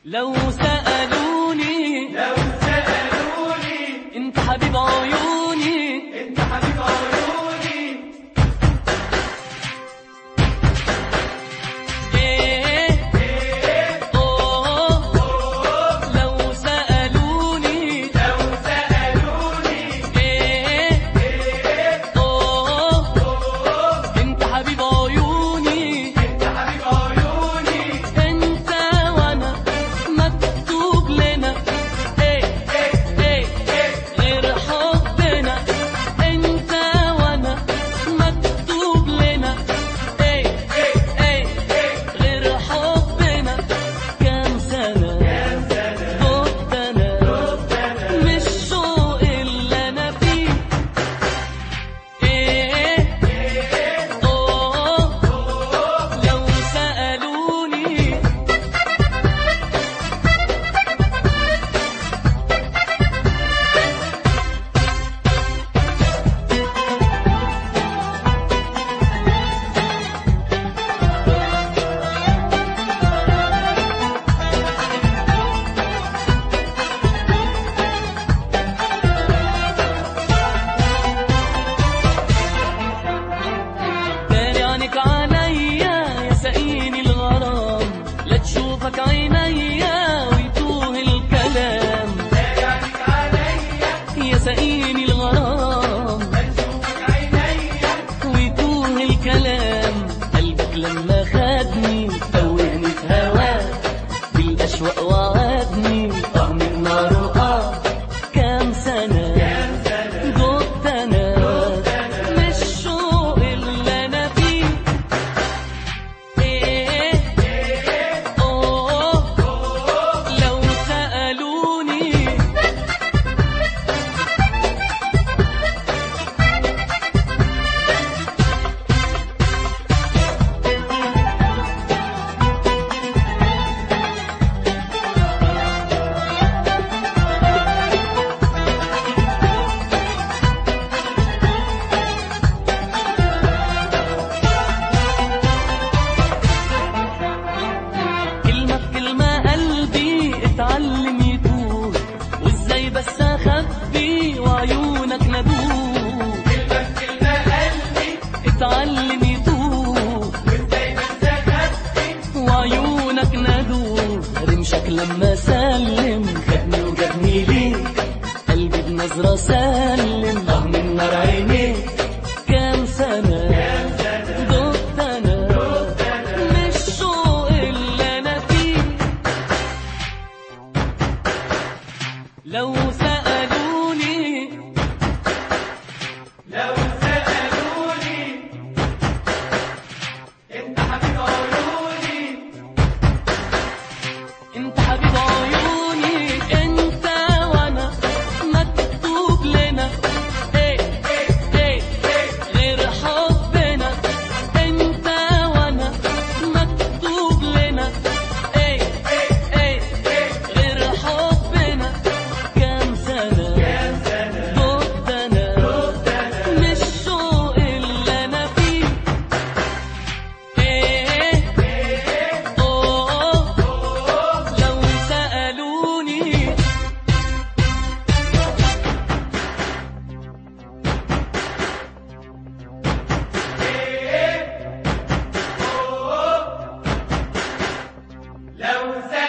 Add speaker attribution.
Speaker 1: لو سألوني
Speaker 2: لو سألوني
Speaker 1: انت حبيب عيوني
Speaker 2: انت حبيب عيوني
Speaker 1: ايه اوه لو سألوني
Speaker 2: لو سألوني
Speaker 1: ايه اوه انت حبيب عيوني
Speaker 2: انت حبيب عيوني
Speaker 1: انت وانا مكتوب لنا ايه ايه غير حبنا انت وانا مكتوب لنا ايه ايه غير حبنا كام سنة دقت انا مش شوق اللي انا فيه ايه اوه لو سألوني تاني عنك عليا يا سقيني الغرام لا تشوفك عينيا ويتوه الكلام
Speaker 2: ضايعك عليا
Speaker 1: يا سقيني الغرام
Speaker 2: بشوفك عينيا
Speaker 1: ويتوه الكلام قلبك لما خدني توهني في هواك بالأشواق وعدني اه من نار وآه كام سنة دقت أنا مش شوق اللي أنا فيه إيه أوه لو سألوني كلمة بكلمة قلبي اتعلم يتوه وازاي بس اخبي وعيونك ندوه
Speaker 2: كلمة كلمة قلبي
Speaker 1: اتعلم يتوه
Speaker 2: وازاي بس اخبي
Speaker 1: وعيونك ندوه رمشك لما سلم خدني وجابني ليك قلبي بنظرة سلم اه من نار عينيك كام سنة دقت انا مش شوق اللي انا فيه لو سألوني
Speaker 2: لو سألوني انت حبيب عيوني
Speaker 1: انت حبيب عيوني انت وانا مكتوب لنا ايه ايه غير حبنا انت وانا مكتوب لنا ايه ايه غير حبنا كام سنة دقت انا مش شوق اللي انا فيه ايه اوه لو سألوني
Speaker 2: لو سألوني